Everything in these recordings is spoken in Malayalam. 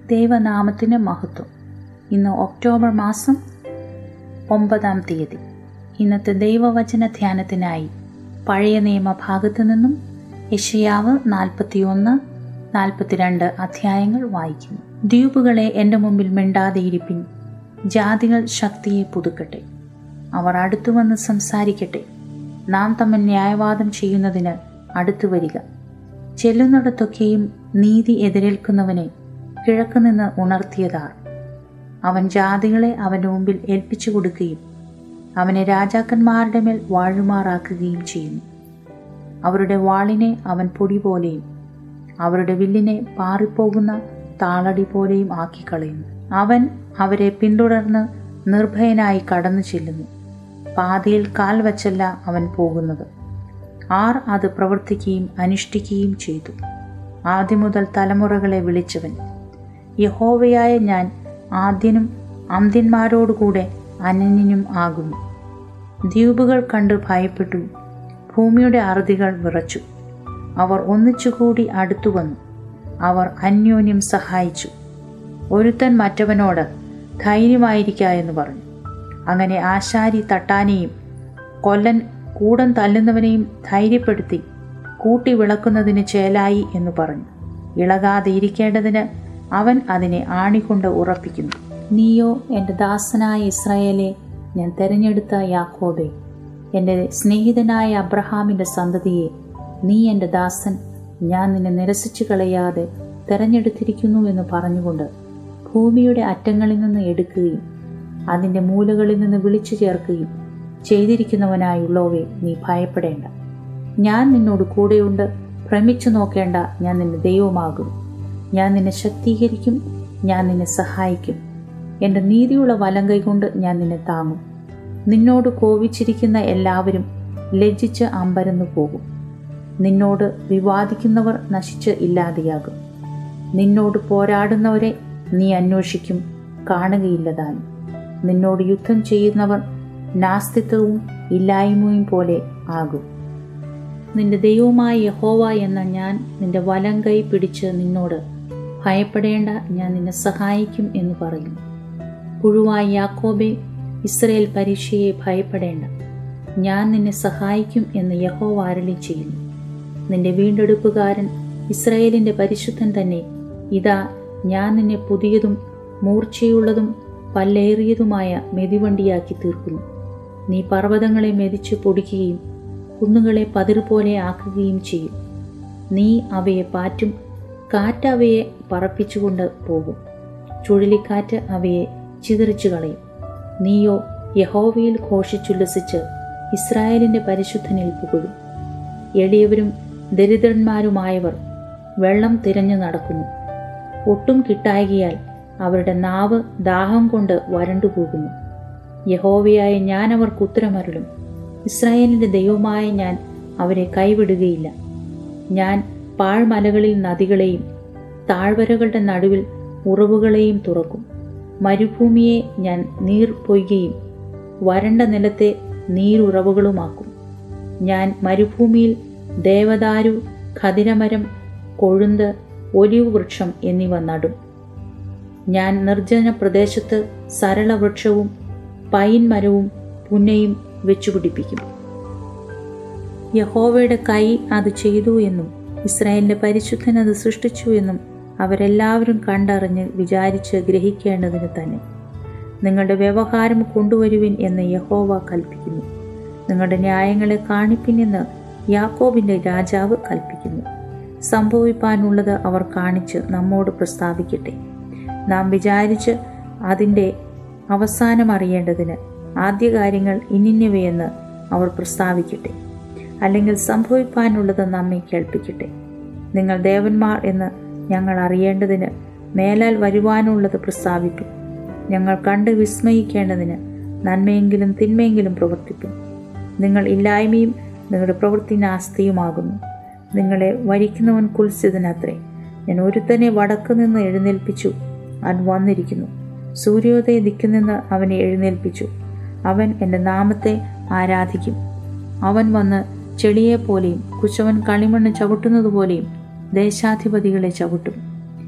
ദൈവനാമത്തിന് മഹത്വം ഇന്ന് ഒക്ടോബർ മാസം ഒമ്പതാം തീയതി ഇന്നത്തെ ദൈവവചന ധ്യാനത്തിനായി പഴയ നിയമ ഭാഗത്തു നിന്നും യഷയാവ് നാൽപ്പത്തിയൊന്ന് നാൽപ്പത്തിരണ്ട് അധ്യായങ്ങൾ വായിക്കുന്നു ദ്വീപുകളെ എൻ്റെ മുമ്പിൽ മിണ്ടാതെയിരിപ്പിൻ ജാതികൾ ശക്തിയെ പുതുക്കട്ടെ അവർ അടുത്തു വന്ന് സംസാരിക്കട്ടെ നാം തമ്മിൽ ന്യായവാദം ചെയ്യുന്നതിന് അടുത്തു വരിക ചെല്ലുന്നിടത്തൊക്കെയും നീതി എതിരേൽക്കുന്നവനെ കിഴക്കുനിന്ന് ഉണർത്തിയതാർ അവൻ ജാതികളെ അവൻ്റെ മുമ്പിൽ ഏൽപ്പിച്ചു കൊടുക്കുകയും അവനെ രാജാക്കന്മാരുടെ മേൽ വാഴുമാറാക്കുകയും ചെയ്യുന്നു അവരുടെ വാളിനെ അവൻ പൊടി പോലെയും അവരുടെ വില്ലിനെ പാറിപ്പോകുന്ന താളടി പോലെയും ആക്കിക്കളയുന്നു അവൻ അവരെ പിന്തുടർന്ന് നിർഭയനായി കടന്നു ചെല്ലുന്നു പാതയിൽ കാൽ വച്ചല്ല അവൻ പോകുന്നത് ആർ അത് പ്രവർത്തിക്കുകയും അനുഷ്ഠിക്കുകയും ചെയ്തു ആദ്യം മുതൽ തലമുറകളെ വിളിച്ചവൻ യഹോവയായ ഞാൻ ആദ്യനും അന്ത്യന്മാരോടുകൂടെ അനന്യനും ആകുന്നു ദ്വീപുകൾ കണ്ട് ഭയപ്പെട്ടു ഭൂമിയുടെ അറുതികൾ വിറച്ചു അവർ ഒന്നിച്ചുകൂടി അടുത്തു വന്നു അവർ അന്യോന്യം സഹായിച്ചു ഒരുത്തൻ മറ്റവനോട് ധൈര്യമായിരിക്ക എന്ന് പറഞ്ഞു അങ്ങനെ ആശാരി തട്ടാനെയും കൊല്ലൻ കൂടൻ തല്ലുന്നവനെയും ധൈര്യപ്പെടുത്തി കൂട്ടി വിളക്കുന്നതിന് ചേലായി എന്ന് പറഞ്ഞു ഇളകാതെ ഇരിക്കേണ്ടതിന് അവൻ അതിനെ ആണികൊണ്ട് ഉറപ്പിക്കുന്നു നീയോ എൻ്റെ ദാസനായ ഇസ്രായേലെ ഞാൻ തെരഞ്ഞെടുത്ത യാക്കോബെ എൻ്റെ സ്നേഹിതനായ അബ്രഹാമിൻ്റെ സന്തതിയെ നീ എൻ്റെ ദാസൻ ഞാൻ നിന്നെ നിരസിച്ചു കളയാതെ തെരഞ്ഞെടുത്തിരിക്കുന്നു എന്ന് പറഞ്ഞുകൊണ്ട് ഭൂമിയുടെ അറ്റങ്ങളിൽ നിന്ന് എടുക്കുകയും അതിൻ്റെ മൂലകളിൽ നിന്ന് വിളിച്ചു ചേർക്കുകയും ചെയ്തിരിക്കുന്നവനായുള്ളവേ നീ ഭയപ്പെടേണ്ട ഞാൻ നിന്നോട് കൂടെയുണ്ട് ഭ്രമിച്ചു നോക്കേണ്ട ഞാൻ നിന്റെ ദൈവമാകും ഞാൻ നിന്നെ ശക്തീകരിക്കും ഞാൻ നിന്നെ സഹായിക്കും എൻ്റെ നീതിയുള്ള വലം കൈകൊണ്ട് ഞാൻ നിന്നെ താങ്ങും നിന്നോട് കോപിച്ചിരിക്കുന്ന എല്ലാവരും ലജ്ജിച്ച് അമ്പരന്നു പോകും നിന്നോട് വിവാദിക്കുന്നവർ നശിച്ച് ഇല്ലാതെയാകും നിന്നോട് പോരാടുന്നവരെ നീ അന്വേഷിക്കും കാണുകയില്ലതാനും നിന്നോട് യുദ്ധം ചെയ്യുന്നവർ നാസ്തിത്വവും ഇല്ലായ്മയും പോലെ ആകും നിന്റെ ദൈവമായ യഹോവ എന്ന ഞാൻ നിന്റെ വലം കൈ പിടിച്ച് നിന്നോട് ഭയപ്പെടേണ്ട ഞാൻ നിന്നെ സഹായിക്കും എന്ന് പറയും പുഴുവായ യാക്കോബെ ഇസ്രയേൽ പരീക്ഷയെ ഭയപ്പെടേണ്ട ഞാൻ നിന്നെ സഹായിക്കും എന്ന് യഹോവ അരളി ചെയ്യുന്നു നിന്റെ വീണ്ടെടുപ്പുകാരൻ ഇസ്രയേലിൻ്റെ പരിശുദ്ധൻ തന്നെ ഇതാ ഞാൻ നിന്നെ പുതിയതും മൂർച്ചയുള്ളതും പല്ലേറിയതുമായ മെതിവണ്ടിയാക്കി തീർക്കുന്നു നീ പർവ്വതങ്ങളെ മെതിച്ച് പൊടിക്കുകയും കുന്നുകളെ പതിർ പോലെ ആക്കുകയും ചെയ്യും നീ അവയെ പാറ്റും കാറ്റ് അവയെ പറപ്പിച്ചുകൊണ്ട് പോകും ചുഴലിക്കാറ്റ് അവയെ ചിതറിച്ചു കളയും നീയോ യഹോവയിൽ ഘോഷിച്ചുല്ലസിച്ച് ഇസ്രായേലിൻ്റെ പരിശുദ്ധനിൽ പുകഴും എളിയവരും ദരിദ്രന്മാരുമായവർ വെള്ളം തിരഞ്ഞു നടക്കുന്നു ഒട്ടും കിട്ടായകിയാൽ അവരുടെ നാവ് ദാഹം കൊണ്ട് വരണ്ടുപോകുന്നു യഹോവയായ ഞാൻ അവർക്ക് ഉത്തരമരുളും ഇസ്രായേലിൻ്റെ ദൈവമായ ഞാൻ അവരെ കൈവിടുകയില്ല ഞാൻ പാഴ്മലകളിൽ നദികളെയും താഴ്വരകളുടെ നടുവിൽ ഉറവുകളെയും തുറക്കും മരുഭൂമിയെ ഞാൻ നീർ പൊയ്കയും വരണ്ട നിലത്തെ നീരുറവുകളുമാക്കും ഞാൻ മരുഭൂമിയിൽ ദേവദാരു ഖതിരമരം കൊഴുന്ത് ഒലിവ് വൃക്ഷം എന്നിവ നടും ഞാൻ നിർജ്ജന പ്രദേശത്ത് സരളവൃക്ഷവും പൈൻ മരവും പുന്നയും വെച്ചുപിടിപ്പിക്കും യഹോവയുടെ കൈ അത് ചെയ്തു എന്നും ഇസ്രായേലിന്റെ പരിശുദ്ധൻ അത് സൃഷ്ടിച്ചു എന്നും അവരെല്ലാവരും കണ്ടറിഞ്ഞ് വിചാരിച്ച് ഗ്രഹിക്കേണ്ടതിന് തന്നെ നിങ്ങളുടെ വ്യവഹാരം കൊണ്ടുവരുവിൻ എന്ന് യഹോവ കൽപ്പിക്കുന്നു നിങ്ങളുടെ ന്യായങ്ങളെ കാണിപ്പിൻ എന്ന് യാക്കോബിന്റെ രാജാവ് കൽപ്പിക്കുന്നു സംഭവിപ്പാനുള്ളത് അവർ കാണിച്ച് നമ്മോട് പ്രസ്താവിക്കട്ടെ നാം വിചാരിച്ച് അതിൻ്റെ അവസാനം അറിയേണ്ടതിന് ആദ്യകാര്യങ്ങൾ ഇന്നിന്നവയെന്ന് അവർ പ്രസ്താവിക്കട്ടെ അല്ലെങ്കിൽ സംഭവിപ്പാനുള്ളത് നമ്മെ കേൾപ്പിക്കട്ടെ നിങ്ങൾ ദേവന്മാർ എന്ന് ഞങ്ങൾ അറിയേണ്ടതിന് മേലാൽ വരുവാനുള്ളത് പ്രസ്താവിക്കും ഞങ്ങൾ കണ്ട് വിസ്മയിക്കേണ്ടതിന് നന്മയെങ്കിലും തിന്മയെങ്കിലും പ്രവർത്തിക്കും നിങ്ങൾ ഇല്ലായ്മയും നിങ്ങളുടെ പ്രവൃത്തി നാസ്തിയുമാകുന്നു നിങ്ങളെ വരിക്കുന്നവൻ കുൽസിതനത്രേ ഞാൻ ഒരുത്തനെ വടക്കു നിന്ന് എഴുന്നേൽപ്പിച്ചു അവൻ വന്നിരിക്കുന്നു സൂര്യോദയ ദിക്കിൽ നിന്ന് അവനെ എഴുന്നേൽപ്പിച്ചു അവൻ എൻ്റെ നാമത്തെ ആരാധിക്കും അവൻ വന്ന് ചെളിയെപ്പോലെയും കുശവൻ കളിമണ്ണ് ചവിട്ടുന്നത് പോലെയും ദേശാധിപതികളെ ചവിട്ടും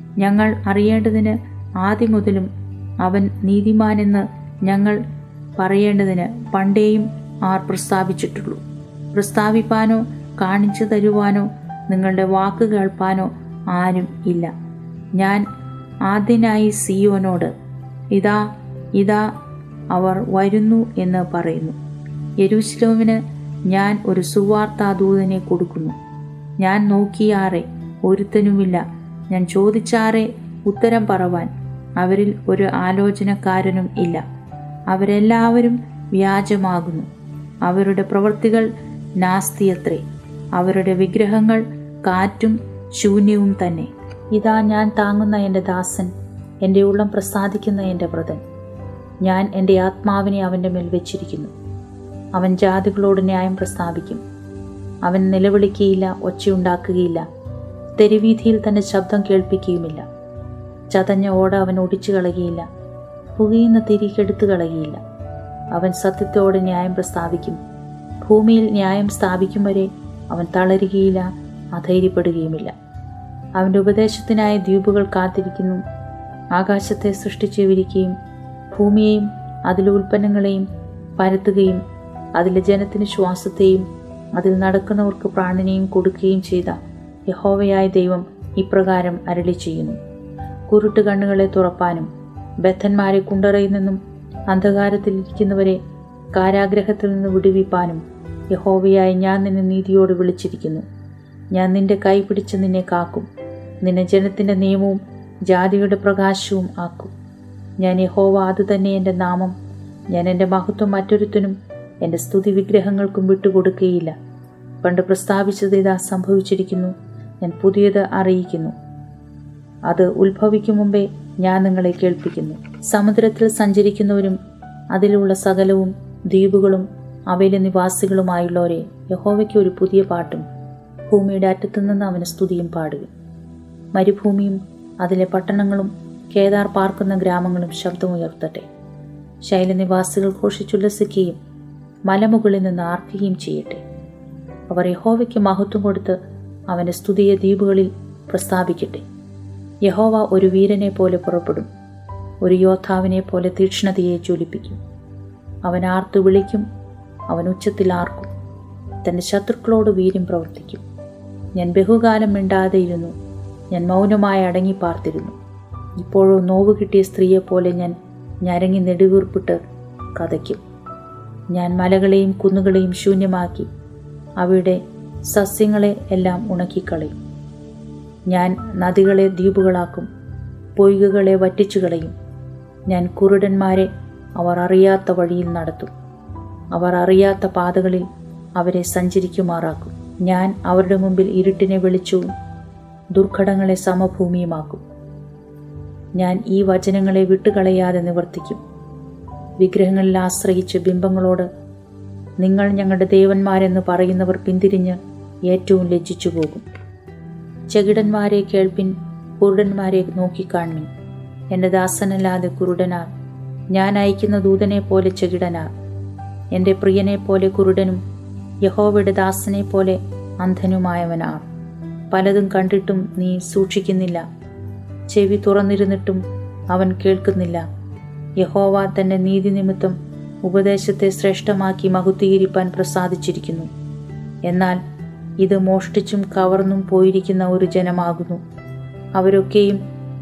ഞങ്ങൾ അറിയേണ്ടതിന് ആദ്യം മുതലും അവൻ നീതിമാനെന്ന് ഞങ്ങൾ പറയേണ്ടതിന് പണ്ടേയും ആർ പ്രസ്താവിച്ചിട്ടുള്ളൂ പ്രസ്താവിപ്പാനോ കാണിച്ചു തരുവാനോ നിങ്ങളുടെ വാക്ക് കേൾപ്പാനോ ആരും ഇല്ല ഞാൻ ആദ്യനായി സിയോനോട് ഇതാ ഇതാ അവർ വരുന്നു എന്ന് പറയുന്നു യെരൂശലേമിന് ഞാൻ ഒരു സുവാർത്താദൂതനെ കൊടുക്കുന്നു ഞാൻ നോക്കിയാറെ ഒരുത്തനുമില്ല ഞാൻ ചോദിച്ചാറെ ഉത്തരം പറവാൻ അവരിൽ ഒരു ആലോചനക്കാരനും ഇല്ല അവരെല്ലാവരും വ്യാജമാകുന്നു അവരുടെ പ്രവൃത്തികൾ നാസ്തിയത്രേ അവരുടെ വിഗ്രഹങ്ങൾ കാറ്റും ശൂന്യവും തന്നെ ഇതാ ഞാൻ താങ്ങുന്ന എൻ്റെ ദാസൻ എൻ്റെ ഉള്ളം പ്രസാദിക്കുന്ന എൻ്റെ വ്രതൻ ഞാൻ എൻ്റെ ആത്മാവിനെ അവൻ്റെ മേൽ വെച്ചിരിക്കുന്നു അവൻ ജാതികളോട് ന്യായം പ്രസ്താവിക്കും അവൻ നിലവിളിക്കുകയില്ല ഒച്ചയുണ്ടാക്കുകയില്ല തെരുവീഥിയിൽ തന്റെ ശബ്ദം കേൾപ്പിക്കുകയുമില്ല ചതഞ്ഞ ഓട അവൻ ഒടിച്ചു കളയുകയില്ല പുകയുന്ന തിരി കെടുത്തു കളയുകയില്ല അവൻ സത്യത്തോടെ ന്യായം പ്രസ്താവിക്കും ഭൂമിയിൽ ന്യായം സ്ഥാപിക്കും വരെ അവൻ തളരുകയില്ല അധൈര്യപ്പെടുകയുമില്ല അവൻ്റെ ഉപദേശത്തിനായി ദ്വീപുകൾ കാത്തിരിക്കുന്നു ആകാശത്തെ സൃഷ്ടിച്ചു വിരിക്കുകയും ഭൂമിയെയും അതിലെ ഉൽപ്പന്നങ്ങളെയും പരത്തുകയും അതിലെ ജനത്തിന് ശ്വാസത്തെയും അതിൽ നടക്കുന്നവർക്ക് പ്രാണനെയും കൊടുക്കുകയും ചെയ്ത യഹോവയായ ദൈവം ഇപ്രകാരം അരളി ചെയ്യുന്നു കുരുട്ട് കണ്ണുകളെ തുറപ്പാനും ബദ്ധന്മാരെ കുണ്ടറയിൽ നിന്നും അന്ധകാരത്തിലിരിക്കുന്നവരെ കാരാഗ്രഹത്തിൽ നിന്ന് വിടുവിപ്പാനും യഹോവയായി ഞാൻ നിന്നെ നീതിയോട് വിളിച്ചിരിക്കുന്നു ഞാൻ നിന്റെ കൈ പിടിച്ച് നിന്നെ കാക്കും നിന്നെ ജനത്തിൻ്റെ നിയമവും ജാതിയുടെ പ്രകാശവും ആക്കും ഞാൻ യഹോവ അത് തന്നെ എൻ്റെ നാമം ഞാൻ എൻ്റെ മഹത്വം മറ്റൊരുത്തനും എൻ്റെ സ്തുതി വിഗ്രഹങ്ങൾക്കും വിട്ടുകൊടുക്കുകയില്ല പണ്ട് പ്രസ്താവിച്ചത് ഇതാ സംഭവിച്ചിരിക്കുന്നു ഞാൻ പുതിയത് അറിയിക്കുന്നു അത് ഉത്ഭവിക്കും മുമ്പേ ഞാൻ നിങ്ങളെ കേൾപ്പിക്കുന്നു സമുദ്രത്തിൽ സഞ്ചരിക്കുന്നവരും അതിലുള്ള സകലവും ദ്വീപുകളും അവയിലെ നിവാസികളുമായുള്ളവരെ യഹോവയ്ക്ക് ഒരു പുതിയ പാട്ടും ഭൂമിയുടെ അറ്റത്തുനിന്ന് അവന് സ്തുതിയും പാടുക മരുഭൂമിയും അതിലെ പട്ടണങ്ങളും കേദാർ പാർക്കുന്ന ഗ്രാമങ്ങളും ശബ്ദമുയർത്തട്ടെ ശൈലനിവാസികൾ ഘോഷിച്ചുല്ലസിക്കുകയും മലമുകളിൽ നിന്ന് ആർക്കുകയും ചെയ്യട്ടെ അവർ യഹോവയ്ക്ക് മഹത്വം കൊടുത്ത് അവൻ്റെ സ്തുതിയെ ദ്വീപുകളിൽ പ്രസ്താവിക്കട്ടെ യഹോവ ഒരു വീരനെ പോലെ പുറപ്പെടും ഒരു യോദ്ധാവിനെ പോലെ തീക്ഷ്ണതയെ ജ്വലിപ്പിക്കും അവൻ ആർത്തു വിളിക്കും അവൻ ഉച്ചത്തിൽ ആർക്കും തൻ്റെ ശത്രുക്കളോട് വീര്യം പ്രവർത്തിക്കും ഞാൻ ബഹുകാലം മിണ്ടാതെയിരുന്നു ഞാൻ മൗനമായി അടങ്ങി പാർത്തിരുന്നു ഇപ്പോഴോ നോവ് കിട്ടിയ സ്ത്രീയെപ്പോലെ ഞാൻ ഞരങ്ങി നെടുവീർപ്പിട്ട് കഥയ്ക്കും ഞാൻ മലകളെയും കുന്നുകളെയും ശൂന്യമാക്കി അവയുടെ സസ്യങ്ങളെ എല്ലാം ഉണക്കിക്കളയും ഞാൻ നദികളെ ദ്വീപുകളാക്കും പൊയ്കകളെ വറ്റിച്ചു കളയും ഞാൻ കുരുടന്മാരെ അവർ അറിയാത്ത വഴിയിൽ നടത്തും അവർ അറിയാത്ത പാതകളിൽ അവരെ സഞ്ചരിക്കുമാറാക്കും ഞാൻ അവരുടെ മുമ്പിൽ ഇരുട്ടിനെ വെളിച്ചവും ദുർഘടങ്ങളെ സമഭൂമിയുമാക്കും ഞാൻ ഈ വചനങ്ങളെ വിട്ടുകളയാതെ നിവർത്തിക്കും വിഗ്രഹങ്ങളിൽ ആശ്രയിച്ച് ബിംബങ്ങളോട് നിങ്ങൾ ഞങ്ങളുടെ ദേവന്മാരെന്ന് പറയുന്നവർ പിന്തിരിഞ്ഞ് ഏറ്റവും ലജ്ജിച്ചു പോകും ചെകിടന്മാരെ കേൾപ്പിൻ കുരുടന്മാരെ നോക്കിക്കാണും എൻ്റെ ദാസനല്ലാതെ കുരുടനാർ ഞാൻ അയക്കുന്ന ദൂതനെ പോലെ ചെകിടനാർ എൻ്റെ പ്രിയനെ പോലെ കുരുടനും യഹോവയുടെ ദാസനെ പോലെ അന്ധനുമായവനാർ പലതും കണ്ടിട്ടും നീ സൂക്ഷിക്കുന്നില്ല ചെവി തുറന്നിരുന്നിട്ടും അവൻ കേൾക്കുന്നില്ല യഹോവ തന്റെ നീതി നിമിത്തം ഉപദേശത്തെ ശ്രേഷ്ഠമാക്കി മഹുദ്ധീകരിപ്പാൻ പ്രസാദിച്ചിരിക്കുന്നു എന്നാൽ ഇത് മോഷ്ടിച്ചും കവർന്നും പോയിരിക്കുന്ന ഒരു ജനമാകുന്നു അവരൊക്കെയും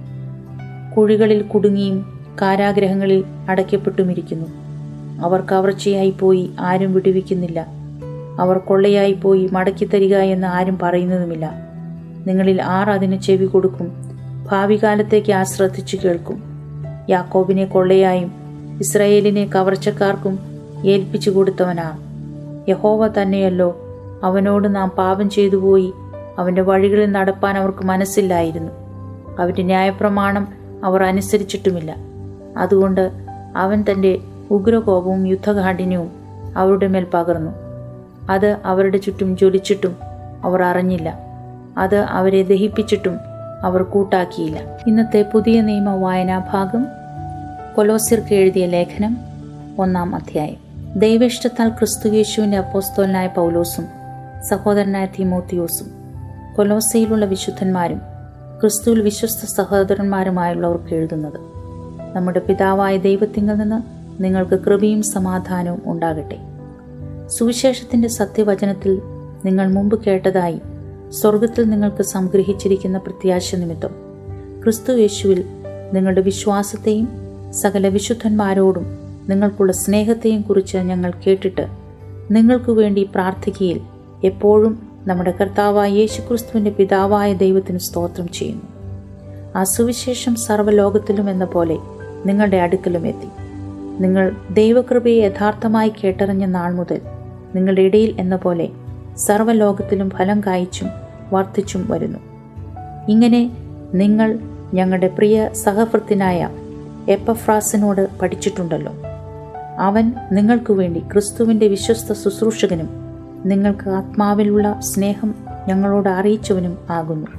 കുഴികളിൽ കുടുങ്ങിയും കാരാഗ്രഹങ്ങളിൽ അടയ്ക്കപ്പെട്ടുമിരിക്കുന്നു അവർ കവർച്ചയായി പോയി ആരും വിടുവിക്കുന്നില്ല അവർ കൊള്ളയായി പോയി മടക്കി തരിക എന്ന് ആരും പറയുന്നതുമില്ല നിങ്ങളിൽ ആർ അതിന് ചെവി കൊടുക്കും ഭാവി കാലത്തേക്ക് ആ ശ്രദ്ധിച്ചു കേൾക്കും യാക്കോബിനെ കൊള്ളയായും ഇസ്രയേലിനെ കവർച്ചക്കാർക്കും ഏൽപ്പിച്ചു കൊടുത്തവനാ യഹോവ തന്നെയല്ലോ അവനോട് നാം പാപം ചെയ്തു പോയി അവൻ്റെ വഴികളിൽ നടപ്പാൻ അവർക്ക് മനസ്സില്ലായിരുന്നു അവൻ്റെ ന്യായപ്രമാണം അവർ അനുസരിച്ചിട്ടുമില്ല അതുകൊണ്ട് അവൻ തൻ്റെ ഉഗ്രകോപവും യുദ്ധകാഠിന്യവും അവരുടെ മേൽ പകർന്നു അത് അവരുടെ ചുറ്റും ജ്വലിച്ചിട്ടും അവർ അറിഞ്ഞില്ല അത് അവരെ ദഹിപ്പിച്ചിട്ടും അവർ കൂട്ടാക്കിയില്ല ഇന്നത്തെ പുതിയ നിയമ വായനാഭാഗം കൊലോസിർക്ക് എഴുതിയ ലേഖനം ഒന്നാം അധ്യായം ദൈവേഷ്ടത്താൽ ക്രിസ്തുയേശുവിൻ്റെ അപ്പോസ്തോലനായ പൗലോസും സഹോദരനായ തിമോത്തിയോസും കൊലോസയിലുള്ള വിശുദ്ധന്മാരും ക്രിസ്തുവിൽ വിശ്വസ്ത സഹോദരന്മാരുമായുള്ളവർക്ക് എഴുതുന്നത് നമ്മുടെ പിതാവായ ദൈവത്തിങ്കിൽ നിന്ന് നിങ്ങൾക്ക് കൃപയും സമാധാനവും ഉണ്ടാകട്ടെ സുവിശേഷത്തിൻ്റെ സത്യവചനത്തിൽ നിങ്ങൾ മുമ്പ് കേട്ടതായി സ്വർഗത്തിൽ നിങ്ങൾക്ക് സംഗ്രഹിച്ചിരിക്കുന്ന പ്രത്യാശ നിമിത്തം ക്രിസ്തു യേശുവിൽ നിങ്ങളുടെ വിശ്വാസത്തെയും സകല വിശുദ്ധന്മാരോടും നിങ്ങൾക്കുള്ള സ്നേഹത്തെയും കുറിച്ച് ഞങ്ങൾ കേട്ടിട്ട് നിങ്ങൾക്ക് വേണ്ടി പ്രാർത്ഥിക്കയിൽ എപ്പോഴും നമ്മുടെ കർത്താവായ യേശുക്രിസ്തുവിൻ്റെ പിതാവായ ദൈവത്തിന് സ്തോത്രം ചെയ്യുന്നു ആ സുവിശേഷം സർവ്വലോകത്തിലും എന്ന പോലെ നിങ്ങളുടെ അടുക്കലും എത്തി നിങ്ങൾ ദൈവകൃപയെ യഥാർത്ഥമായി കേട്ടറിഞ്ഞ നാൾ മുതൽ നിങ്ങളുടെ ഇടയിൽ എന്ന പോലെ സർവ്വലോകത്തിലും ഫലം കായ്ച്ചും വർദ്ധിച്ചും വരുന്നു ഇങ്ങനെ നിങ്ങൾ ഞങ്ങളുടെ പ്രിയ സഹഭൃത്തിനായ എപ്പഫ്രാസിനോട് പഠിച്ചിട്ടുണ്ടല്ലോ അവൻ നിങ്ങൾക്കു വേണ്ടി ക്രിസ്തുവിൻ്റെ വിശ്വസ്ത ശുശ്രൂഷകനും നിങ്ങൾക്ക് ആത്മാവിലുള്ള സ്നേഹം ഞങ്ങളോട് അറിയിച്ചവനും ആകുന്നു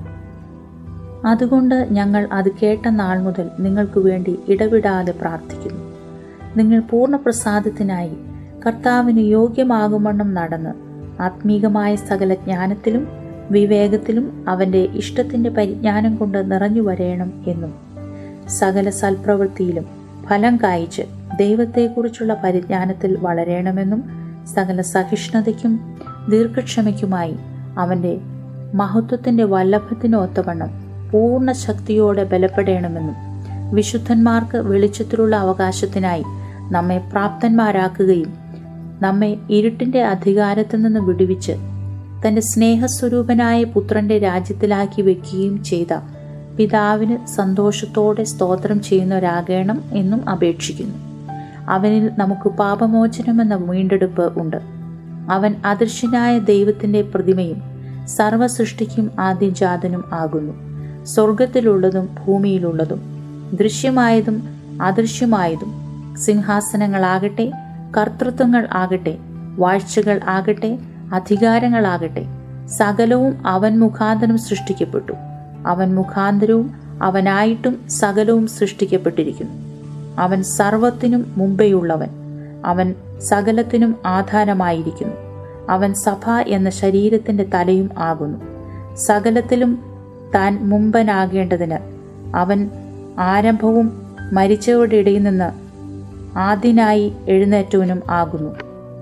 അതുകൊണ്ട് ഞങ്ങൾ അത് കേട്ട നാൾ മുതൽ നിങ്ങൾക്ക് വേണ്ടി ഇടവിടാതെ പ്രാർത്ഥിക്കുന്നു നിങ്ങൾ പൂർണ്ണ പ്രസാദത്തിനായി കർത്താവിന് യോഗ്യമാകുമണ്ണം നടന്ന് ആത്മീകമായ സകല ജ്ഞാനത്തിലും വിവേകത്തിലും അവൻ്റെ ഇഷ്ടത്തിൻ്റെ പരിജ്ഞാനം കൊണ്ട് നിറഞ്ഞു വരയണം എന്നും സകല സൽപ്രവൃത്തിയിലും ഫലം കായ്ച്ച് ദൈവത്തെക്കുറിച്ചുള്ള പരിജ്ഞാനത്തിൽ വളരണമെന്നും സകല സഹിഷ്ണുതയ്ക്കും ദീർഘക്ഷമയ്ക്കുമായി അവൻ്റെ മഹത്വത്തിൻ്റെ വല്ലഭത്തിന് ഒത്തവണ്ണം പൂർണ്ണ ശക്തിയോടെ ബലപ്പെടണമെന്നും വിശുദ്ധന്മാർക്ക് വെളിച്ചത്തിലുള്ള അവകാശത്തിനായി നമ്മെ പ്രാപ്തന്മാരാക്കുകയും നമ്മെ ഇരുട്ടിൻ്റെ അധികാരത്തിൽ നിന്ന് വിടുവിച്ച് തൻ്റെ സ്നേഹസ്വരൂപനായ പുത്രൻ്റെ രാജ്യത്തിലാക്കി വെക്കുകയും ചെയ്ത പിതാവിന് സന്തോഷത്തോടെ സ്തോത്രം ചെയ്യുന്നവരാകണം എന്നും അപേക്ഷിക്കുന്നു അവനിൽ നമുക്ക് പാപമോചനമെന്ന വീണ്ടെടുപ്പ് ഉണ്ട് അവൻ അദൃശ്യനായ ദൈവത്തിൻ്റെ പ്രതിമയും സർവസൃഷ്ടിക്കും ആദ്യജാതനും ആകുന്നു സ്വർഗത്തിലുള്ളതും ഭൂമിയിലുള്ളതും ദൃശ്യമായതും അദൃശ്യമായതും സിംഹാസനങ്ങളാകട്ടെ കർത്തൃത്വങ്ങൾ ആകട്ടെ വാഴ്ചകൾ ആകട്ടെ അധികാരങ്ങളാകട്ടെ സകലവും അവൻ മുഖാന്തരം സൃഷ്ടിക്കപ്പെട്ടു അവൻ മുഖാന്തരവും അവനായിട്ടും സകലവും സൃഷ്ടിക്കപ്പെട്ടിരിക്കുന്നു അവൻ സർവത്തിനും മുമ്പെയുള്ളവൻ അവൻ സകലത്തിനും ആധാരമായിരിക്കുന്നു അവൻ സഭ എന്ന ശരീരത്തിന്റെ തലയും ആകുന്നു സകലത്തിലും താൻ മുമ്പനാകേണ്ടതിന് അവൻ ആരംഭവും മരിച്ചവരുടെ ഇടയിൽ നിന്ന് ആദ്യനായി എഴുന്നേറ്റവനും ആകുന്നു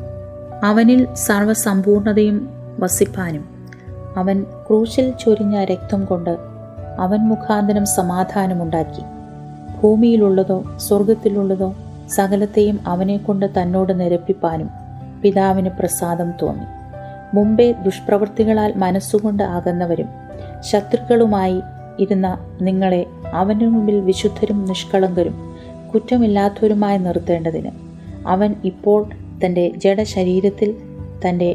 അവനിൽ സർവസമ്പൂർണതയും വസിപ്പാനും അവൻ ക്രൂശിൽ ചൊരിഞ്ഞ രക്തം കൊണ്ട് അവൻ മുഖാന്തരം സമാധാനമുണ്ടാക്കി ഭൂമിയിലുള്ളതോ സ്വർഗത്തിലുള്ളതോ സകലത്തെയും അവനെക്കൊണ്ട് തന്നോട് നിരപ്പിപ്പാനും പിതാവിന് പ്രസാദം തോന്നി മുമ്പേ ദുഷ്പ്രവൃത്തികളാൽ മനസ്സുകൊണ്ട് അകന്നവരും ശത്രുക്കളുമായി ഇരുന്ന നിങ്ങളെ അവൻ്റെ മുമ്പിൽ വിശുദ്ധരും നിഷ്കളങ്കരും കുറ്റമില്ലാത്തവരുമായി നിർത്തേണ്ടതിന് അവൻ ഇപ്പോൾ തൻ്റെ ജഡശരീരത്തിൽ തൻ്റെ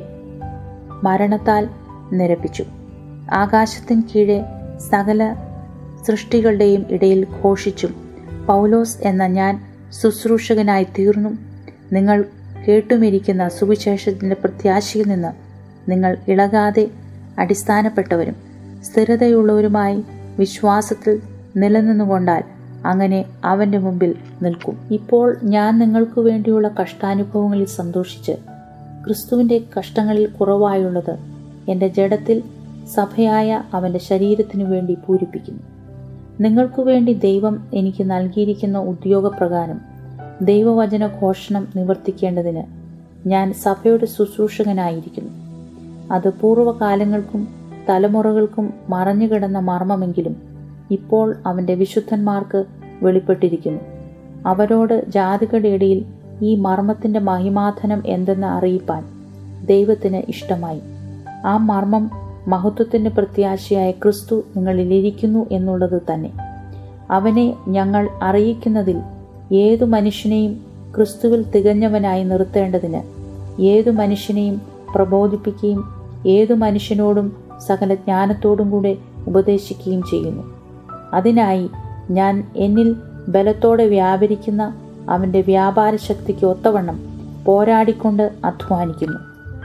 മരണത്താൽ നിരപ്പിച്ചു ആകാശത്തിന് കീഴെ സകല സൃഷ്ടികളുടെയും ഇടയിൽ ഘോഷിച്ചും പൗലോസ് എന്ന ഞാൻ ശുശ്രൂഷകനായി തീർന്നും നിങ്ങൾ കേട്ടുമിരിക്കുന്ന സുവിശേഷത്തിൻ്റെ പ്രത്യാശയിൽ നിന്ന് നിങ്ങൾ ഇളകാതെ അടിസ്ഥാനപ്പെട്ടവരും സ്ഥിരതയുള്ളവരുമായി വിശ്വാസത്തിൽ നിലനിന്നുകൊണ്ടാൽ അങ്ങനെ അവൻ്റെ മുമ്പിൽ നിൽക്കും ഇപ്പോൾ ഞാൻ നിങ്ങൾക്ക് വേണ്ടിയുള്ള കഷ്ടാനുഭവങ്ങളിൽ സന്തോഷിച്ച് ക്രിസ്തുവിൻ്റെ കഷ്ടങ്ങളിൽ കുറവായുള്ളത് എൻ്റെ ജഡത്തിൽ സഭയായ അവൻ്റെ ശരീരത്തിനു വേണ്ടി പൂരിപ്പിക്കുന്നു നിങ്ങൾക്കു വേണ്ടി ദൈവം എനിക്ക് നൽകിയിരിക്കുന്ന ഉദ്യോഗപ്രകാരം ദൈവവചന ഘോഷണം നിവർത്തിക്കേണ്ടതിന് ഞാൻ സഭയുടെ ശുശ്രൂഷകനായിരിക്കുന്നു അത് പൂർവ്വകാലങ്ങൾക്കും തലമുറകൾക്കും മറഞ്ഞുകിടന്ന മർമ്മമെങ്കിലും ഇപ്പോൾ അവൻ്റെ വിശുദ്ധന്മാർക്ക് വെളിപ്പെട്ടിരിക്കുന്നു അവരോട് ജാതികളുടെ ഇടയിൽ ഈ മർമ്മത്തിൻ്റെ മഹിമാധനം എന്തെന്ന് അറിയിപ്പാൻ ദൈവത്തിന് ഇഷ്ടമായി ആ മർമ്മം മഹത്വത്തിൻ്റെ പ്രത്യാശയായ ക്രിസ്തു നിങ്ങളിലിരിക്കുന്നു എന്നുള്ളത് തന്നെ അവനെ ഞങ്ങൾ അറിയിക്കുന്നതിൽ ഏതു മനുഷ്യനെയും ക്രിസ്തുവിൽ തികഞ്ഞവനായി നിർത്തേണ്ടതിന് ഏതു മനുഷ്യനെയും പ്രബോധിപ്പിക്കുകയും ഏതു മനുഷ്യനോടും സകല ജ്ഞാനത്തോടും കൂടെ ഉപദേശിക്കുകയും ചെയ്യുന്നു അതിനായി ഞാൻ എന്നിൽ ബലത്തോടെ വ്യാപരിക്കുന്ന അവൻ്റെ വ്യാപാര ശക്തിക്ക് ഒത്തവണ്ണം പോരാടിക്കൊണ്ട് അധ്വാനിക്കുന്നു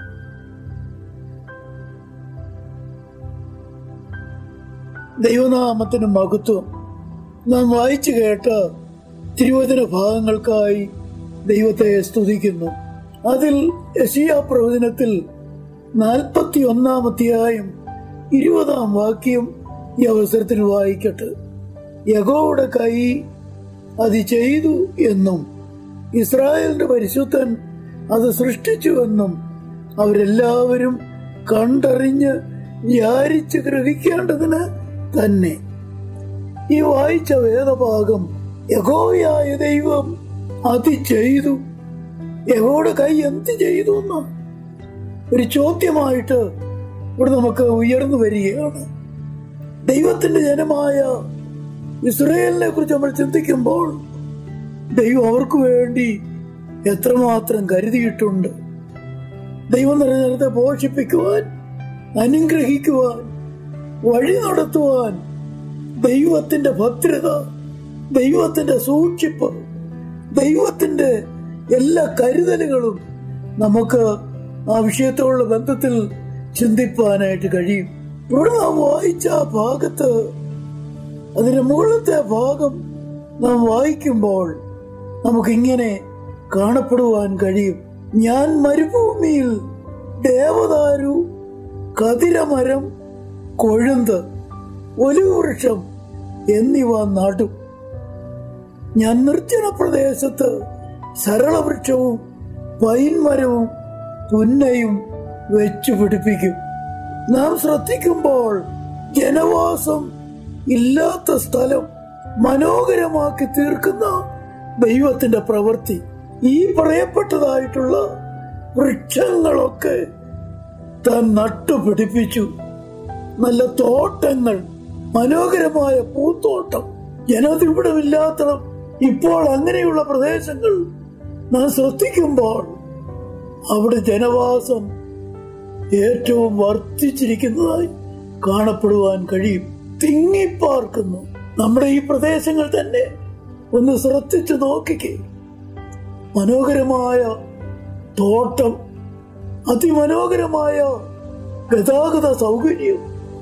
ദൈവനാമത്തിന് മഹത്വം നാം വായിച്ചു കേട്ട തിരുവചന ഭാഗങ്ങൾക്കായി ദൈവത്തെ സ്തുതിക്കുന്നു അതിൽ യശിയ പ്രവചനത്തിൽ നാൽപ്പത്തി ഒന്നാം അധ്യായം ഇരുപതാം വാക്യം ഈ അവസരത്തിൽ വായിക്കട്ടെ യഹോയുടെ കൈ അത് ചെയ്തു എന്നും ഇസ്രായേലിന്റെ പരിശുദ്ധൻ അത് സൃഷ്ടിച്ചുവെന്നും അവരെല്ലാവരും കണ്ടറിഞ്ഞ് വിചാരിച്ച് ഗ്രഹിക്കേണ്ടതിന് തന്നെ ഈ വായിച്ച വേദഭാഗം യഹോവയായ ദൈവം അത് ചെയ്തു യഹോയുടെ കൈ എന്ത് ചെയ്തു എന്ന് ഒരു ചോദ്യമായിട്ട് ഇവിടെ നമുക്ക് ഉയർന്നു വരികയാണ് ദൈവത്തിന്റെ ജനമായ ഇസ്രയേലിനെ കുറിച്ച് നമ്മൾ ചിന്തിക്കുമ്പോൾ ദൈവം അവർക്ക് വേണ്ടി എത്രമാത്രം കരുതിയിട്ടുണ്ട് ദൈവം നിലനിർത്തെ പോഷിപ്പിക്കുവാൻ അനുഗ്രഹിക്കുവാൻ വഴി നടത്തുവാൻ ദൈവത്തിന്റെ ഭദ്രത ദൈവത്തിന്റെ സൂക്ഷിപ്പ് ദൈവത്തിന്റെ എല്ലാ കരുതലുകളും നമുക്ക് ആ വിഷയത്തോടുള്ള ബന്ധത്തിൽ ചിന്തിപ്പാനായിട്ട് കഴിയും ഇവിടെ നാം വായിച്ച ആ ഭാഗത്ത് അതിന്റെ മുകളിലത്തെ ഭാഗം നാം വായിക്കുമ്പോൾ നമുക്കിങ്ങനെ കാണപ്പെടുവാൻ കഴിയും ഞാൻ മരുഭൂമിയിൽ ദേവദാരു കതിരമരം കൊഴുന്ത് ഒലിവൃക്ഷം എന്നിവ നടും ഞാൻ നിർജ്ജന പ്രദേശത്ത് സരളവൃക്ഷവും പൈൻമരവും പുന്നയും വെച്ചു പിടിപ്പിക്കും നാം ശ്രദ്ധിക്കുമ്പോൾ ജനവാസം ഇല്ലാത്ത സ്ഥലം മനോഹരമാക്കി തീർക്കുന്ന ദൈവത്തിന്റെ പ്രവൃത്തി ഈ പറയപ്പെട്ടതായിട്ടുള്ള വൃക്ഷങ്ങളൊക്കെ താൻ നട്ടുപിടിപ്പിച്ചു നല്ല തോട്ടങ്ങൾ മനോഹരമായ പൂത്തോട്ടം ജനതിവിടമില്ലാത്തതും ഇപ്പോൾ അങ്ങനെയുള്ള പ്രദേശങ്ങൾ നാം ശ്രദ്ധിക്കുമ്പോൾ അവിടെ ജനവാസം ഏറ്റവും വർദ്ധിച്ചിരിക്കുന്നതായി കാണപ്പെടുവാൻ കഴിയും തിങ്ങിപ്പാർക്കുന്നു നമ്മുടെ ഈ പ്രദേശങ്ങൾ തന്നെ ഒന്ന് ശ്രദ്ധിച്ചു നോക്കിക്കേ മനോഹരമായ തോട്ടം അതിമനോഹരമായ ഗതാഗത സൗകര്യം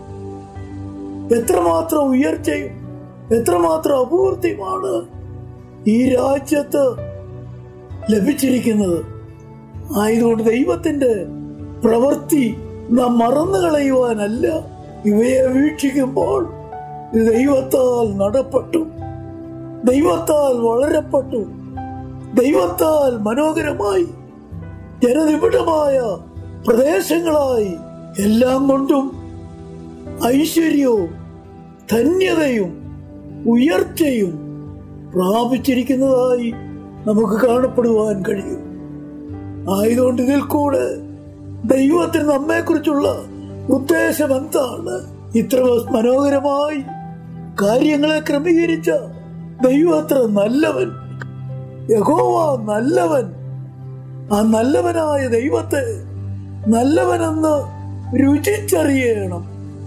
എത്രമാത്രം ഉയർച്ചയും എത്രമാത്രം അപൂർത്തിയുമാണ് ഈ രാജ്യത്ത് ലഭിച്ചിരിക്കുന്നത് ആയതുകൊണ്ട് ദൈവത്തിന്റെ പ്രവൃത്തി നാം മറന്നു കളയുവാനല്ല ഇവയെ വീക്ഷിക്കുമ്പോൾ ഇത് ദൈവത്താൽ നടപ്പെട്ടു ദൈവത്താൽ വളരപ്പെട്ടു ദൈവത്താൽ മനോഹരമായി ജനനിബിഡമായ പ്രദേശങ്ങളായി എല്ലാം കൊണ്ടും ഐശ്വര്യവും ധന്യതയും ഉയർച്ചയും പ്രാപിച്ചിരിക്കുന്നതായി നമുക്ക് കാണപ്പെടുവാൻ കഴിയും ആയതുകൊണ്ട് ഇതിൽ കൂടെ ദൈവത്തിന് നമ്മെക്കുറിച്ചുള്ള ഉദ്ദേശം എന്താണ് ഇത്ര മനോഹരമായി കാര്യങ്ങളെ ക്രമീകരിച്ച ദൈവം അത്ര നല്ലവൻ യഹോവ നല്ലവൻ ആ നല്ലവനായ ദൈവത്തെ നല്ലവനെന്ന് രുചിച്ചറിയണം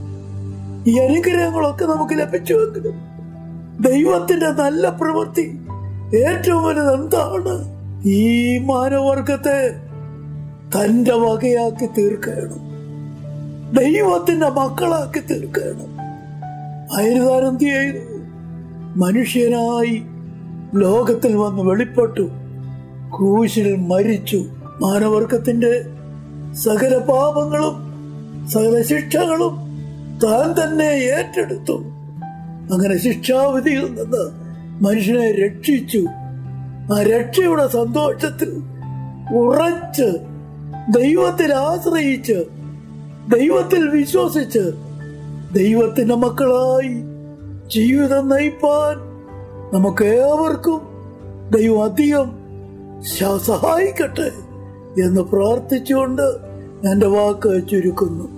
ഈ അനുഗ്രഹങ്ങളൊക്കെ നമുക്ക് ലഭിച്ചുവെങ്കിലും ദൈവത്തിന്റെ നല്ല പ്രവൃത്തി ഏറ്റവും വലുത് എന്താണ് ഈ മാനവർഗത്തെ തന്റെ വകയാക്കി തീർക്കണം ദൈവത്തിന്റെ മക്കളാക്കി തീർക്കണം അയൽതാരം എന്ത് ചെയ്തു മനുഷ്യനായി ലോകത്തിൽ വന്ന് വെളിപ്പെട്ടു ക്രൂശിൽ മരിച്ചു മാനവർഗത്തിന്റെ സകല പാപങ്ങളും സകല ശിക്ഷകളും താൻ തന്നെ ഏറ്റെടുത്തു അങ്ങനെ ശിക്ഷാവിധിയിൽ നിന്ന് മനുഷ്യനെ രക്ഷിച്ചു ആ രക്ഷയുടെ സന്തോഷത്തിൽ ഉറച്ച് ദൈവത്തിൽ ആശ്രയിച്ച് ദൈവത്തിൽ വിശ്വസിച്ച് ദൈവത്തിന്റെ മക്കളായി ജീവിതം നയിപ്പാൻ നമുക്ക് ഏവർക്കും ദൈവം അധികം ശ- സഹായിക്കട്ടെ എന്ന് പ്രാർത്ഥിച്ചുകൊണ്ട് എന്റെ വാക്ക് ചുരുക്കുന്നു